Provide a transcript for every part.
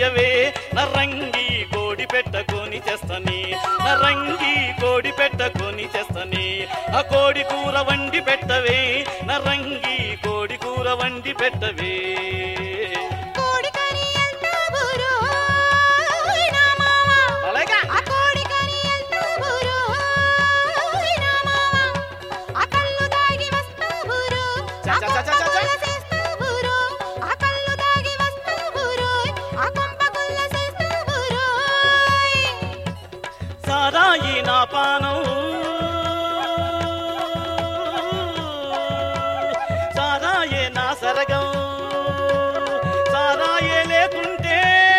పైసలియ్యవే నరంగి కోడి పెట్టకొని చేస్తని నరంగి కోడి పెట్టకొని చేస్తని ఆ కోడి కూర వండి పెట్టవే నరంగి కోడి కూర వండి పెట్టవే కోడి కర్రీ ఎంత బురు నా మామ అలాగా ఆ కోడి కర్రీ ఎంత బురు నా మామ ఆ కళ్ళు తాగి వస్తా బురు చ, చ, చ, చ, చ, చ. ఆ చేస్తా బురు ఆ కళ్ళు తాగి వస్తా బురు ఆ కొంప గుల్ల చేస్తా బురు సారాయి నా పానం సారాయే నా సరగం సారాయే లేకుంటే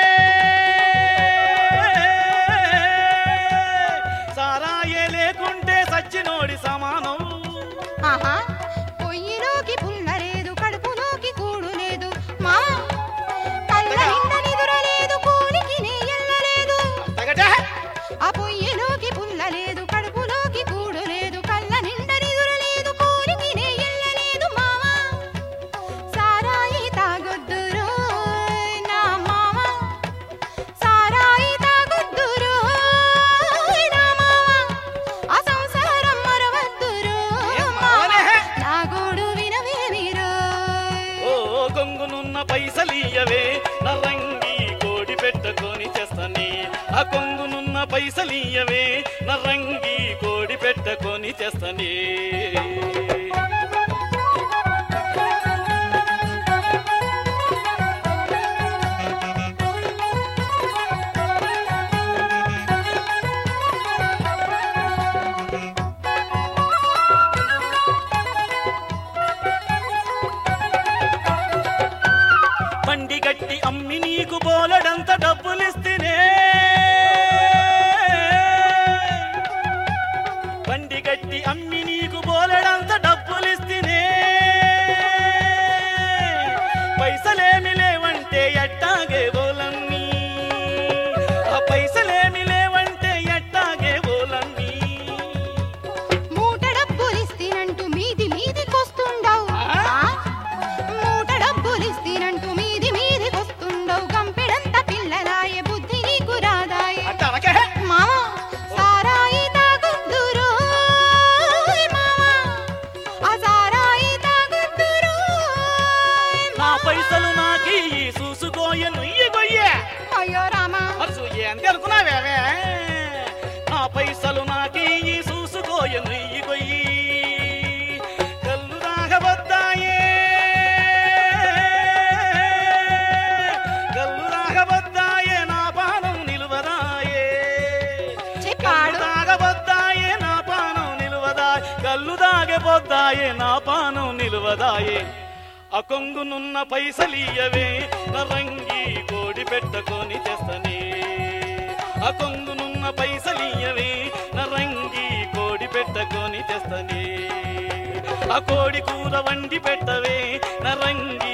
సారాయే లేకుంటే సచ్చినోడి సమానం ఆహా పొయ్యిలోకి పుల్ల లేదు కడుపులోకి కూడు లేదు మా కళ్ళ నిండా నిదుర లేదు కూలికి నెయ్యలేదు తగటే ఆ పొయ్యిలోకి పుల్ల లేదు కడుపులోకి కూడు లేదు కళ్ళ నిండా నిదుర లేదు కూలికి నెయ్యలేదు మామ సారాయి తాగొద్దురు నా మామ సారాయి తాగొద్దురు నా మామ ఆ సంసారం మరవద్దురు ఏం మామ మావనే? నా గోడు వినవే మీరు ఓ గొంగునున్న పైసలియవే నరంగి కోడి పెట్టుకొని చేస్తని ఆ కొంగునున్న పైసలియవే నరంగి కోడి పెట్టుకొని చేస్తని బండి గట్టి అమ్మి నీకు బోలెడంత డబ్బులిస్తేనే బండి గట్టి అమ్మి నీకు బోలెడంత డబ్బులిస్తేనే పైసలేమి లేవంటే ఎట్టాగే బోలమ్మి ఆ పైసలేమి లేవంటే ఎట్టాగే బోలమ్మి మూట డబ్బులిస్తేనంటూ మీది మీదికొస్తుండవు ఆ? మూట డబ్బులిస్తేనంటూ మీది మీదికొస్తుండవు గంపెడంత పిల్లలాయే బుద్ధి నీకు రాదాయే అంటే అనకే మామ సారాయి తాగొద్దురు మామ ఆ సారాయి తాగొద్దురు నా పైసలు నాకి చూసుకోయ నుయ్యి గొయ్యే అయ్యో రామా మరి ఏంది అనుకున్నావేమే నా పైసలు నాకి చూసుకోయ నుయ్యి గొయ్యి కళ్ళు రాగబద్దాయే కళ్ళు రాగబద్దాయే నా పానం నిలువదాయే చెప్పాడు. కళ్ళు తాగబద్దాయే నా పానం నిలువదాయే కళ్ళు తాగబోద్దాయే నా పానం నిలువదాయే అకొంగునున్న పైసలియవే నరంగి కోడి పెట్టుకొని చేస్తని అకొంగునున్న పైసలియవే నరంగి కోడి పెట్టుకొని చేస్తని ఆ కోడి కూర వండి పెట్టవే నరంగి